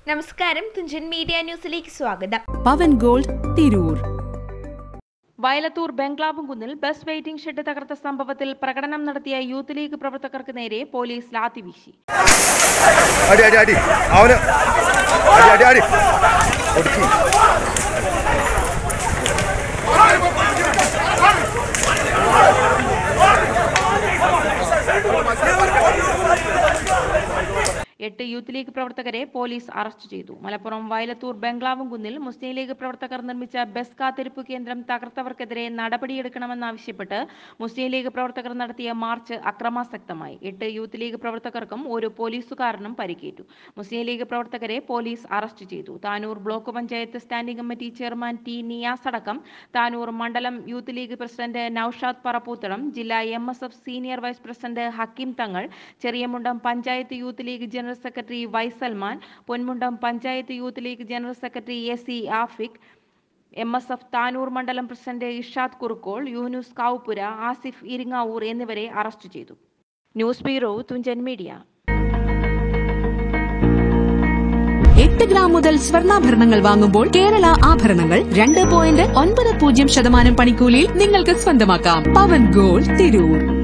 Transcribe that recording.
നമസ്കാരം തുഞ്ചൻ മീഡിയ ന്യൂസിലേക്ക് സ്വാഗതം പവൻ ഗോൾഡ് തിരൂർ വയലത്തൂർ ബംഗ്ലാവുംകുന്നിൽ ബസ് വെയിറ്റിംഗ് ഷെഡ് തകർത്ത സംഭവത്തിൽ പ്രകടനം നടത്തിയ യൂത്ത് ലീഗ് പ്രവർത്തകർക്ക് നേരെ പോലീസ് ലാത്തി വീശി അടി അടി അടി അവന് അടി അടി അടി ഒടുക്കി എട്ട് യൂത്ത് ലീഗ് പ്രവർത്തകരെ പോലീസ് അറസ്റ്റ് ചെയ്തു മലപ്പുറം വയലത്തൂർ ബംഗ്ലാവുംകുന്നിൽ മുസ്ലിം ലീഗ് പ്രവർത്തകർ നിർമ്മിച്ച ബസ് കാത്തിരിപ്പ് കേന്ദ്രം തകർത്തവർക്കെതിരെ നടപടിയെടുക്കണമെന്നാവശ്യപ്പെട്ട് മുസ്ലിം ലീഗ് പ്രവർത്തകർ നടത്തിയ മാർച്ച് അക്രമാസക്തമായി എട്ട് യൂത്ത് ലീഗ് പ്രവർത്തകർക്കും ഒരു പോലീസുകാരനും പരിക്കേറ്റു മുസ്ലിം ലീഗ് പ്രവർത്തകരെ പോലീസ് അറസ്റ്റ് ചെയ്തു Tanur block panchayat standing committee chairman T Niyas അടക്കം താനൂർ മണ്ഡലം youth league president Naushad Parappoothalam ജില്ലാ M S F senior vice president Hakeem Thangal Cheriyamundam panchayat youth league general secretary Y Salman Ponmundam panchayat youth league general secretary S C Afiq M S F Tanur മണ്ഡലം president Ishad Kurukkol Yunus Kavupura Asif Iringavur എന്നിവരെ arrest ചെയ്തു news bureau Thunchan media എട്ട് gram മുതൽ സ്വർണ്ണാഭരണങ്ങൾ വാങ്ങുമ്പോൾ കേരള ആഭരണങ്ങൾ രണ്ട് പോയിന്റ് ഒൻപത് പൂജ്യം ശതമാനം പണിക്കൂലിയിൽ നിങ്ങൾക്ക് സ്വന്തമാക്കാം പവൻ ഗോൾഡ് തിരൂർ